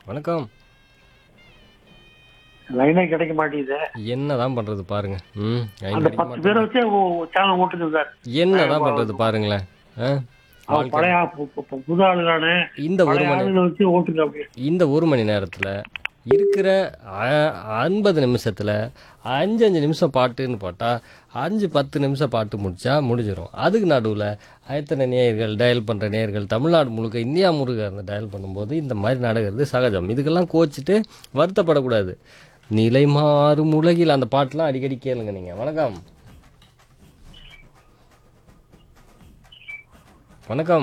வணக்கம் லைனே கிடைக்க மாட்டேங்குது என்னதான் பண்றது பாருங்க ம் line அந்த கிடைக்க பத்து பேரை வச்சே சேனல் ஓட்டுது சார் என்னதான் பண்றது பாருங்களேன் ஆ? அவன் பழைய ஆ- பு- பு- பு- புது ஆளுதானே இந்த ஒரு பழைய மணி ஆளுங்களை வச்சு ஓட்டுது அப்படி இந்த ஒரு மணி நேரத்தில் இருக்கிற ஐம்பது நிமிஷத்தில் அஞ்சு அஞ்சு நிமிஷம் பாட்டுன்னு போட்டால் அஞ்சு பத்து நிமிஷம் பாட்டு முடிச்சா முடிஞ்சிடும் அதுக்கு நடுவில் எத்தனை நேயர்கள் டயல் பண்ணுற நேயர்கள் தமிழ்நாடு முழுக்க இந்தியா முழுக்க இருந்து டயல் பண்ணும்போது இந்த மாதிரி நடக்கிறது சகஜம் இதுக்கெல்லாம் கோச்சிட்டு வருத்தப்படக்கூடாது நிலை மாறும் உலகில் அந்த பாட்டெலாம் அடிக்கடி கேளுங்க நீங்கள் வணக்கம் வணக்கம்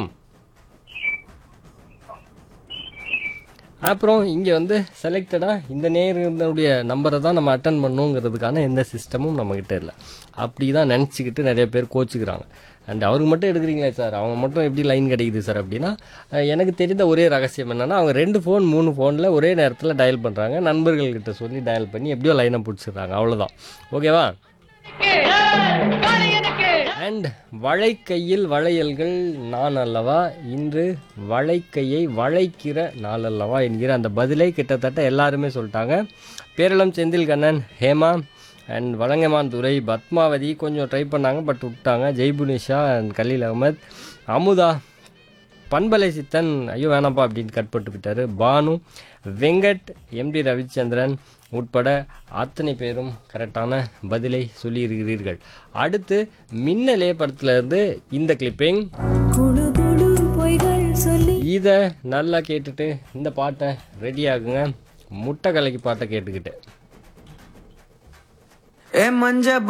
அப்புறம் இங்கே வந்து செலக்டடாக இந்த நேர்களுடைய நம்பரை தான் நம்ம அட்டன் பண்ணுங்கிறதுக்கான எந்த சிஸ்டமும் நம்மக்கிட்ட இல்லை அப்படி தான் நினச்சிக்கிட்டு நிறைய பேர் கோச்சுக்கிறாங்க அண்ட் அவருக்கு மட்டும் எடுக்கிறீங்களே சார் அவங்க மட்டும் எப்படி லைன் கிடைக்குது சார் அப்படின்னா அஹ், எனக்கு தெரிந்த ஒரே ரகசியம் என்னென்னா அவங்க ரெண்டு ஃபோன் மூணு ஃபோனில் ஒரே நேரத்தில் டயல் பண்ணுறாங்க நண்பர்கள்கிட்ட சொல்லி டயல் பண்ணி எப்படியோ லைனை பிடிச்சிடுறாங்க அவ்வளோதான் ஓகேவா அண்ட் வளைக்கையில் வளையல்கள் நான் அல்லவா இன்று வளைக்கையை வளைக்கிற நாள் அல்லவா என்கிற அந்த பதிலை கிட்டத்தட்ட எல்லாருமே சொல்லிட்டாங்க பேரளம் செந்தில் கண்ணன் ஹேமா அண்ட் வழங்கமான் துரை பத்மாவதி கொஞ்சம் ட்ரை பண்ணாங்க பட் விட்டாங்க ஜெய்புனிஷா அண்ட் கலீல் அகமத் அமுதா பண்பலை சித்தன் ஐயோ வேணாம்ப்பா அப்படின்னு கட் போட்டு விட்டாரு பானு வெங்கட் எம்டி ரவிச்சந்திரன் உட்பட அத்தனை பேரும் கரெக்டான பதிலை சொல்லியிருக்கிறீர்கள் அடுத்து மின்னலே படத்துல இருந்து இந்த கிளிப்பிங் குழு குழு பொய்கள் சொல்லி இதை நல்லா கேட்டுட்டு இந்த பாட்டை ரெடி ஆகுங்க முட்டை கலக்கி பாட்டை கேட்டுக்கிட்டு ஏ மஞ்ச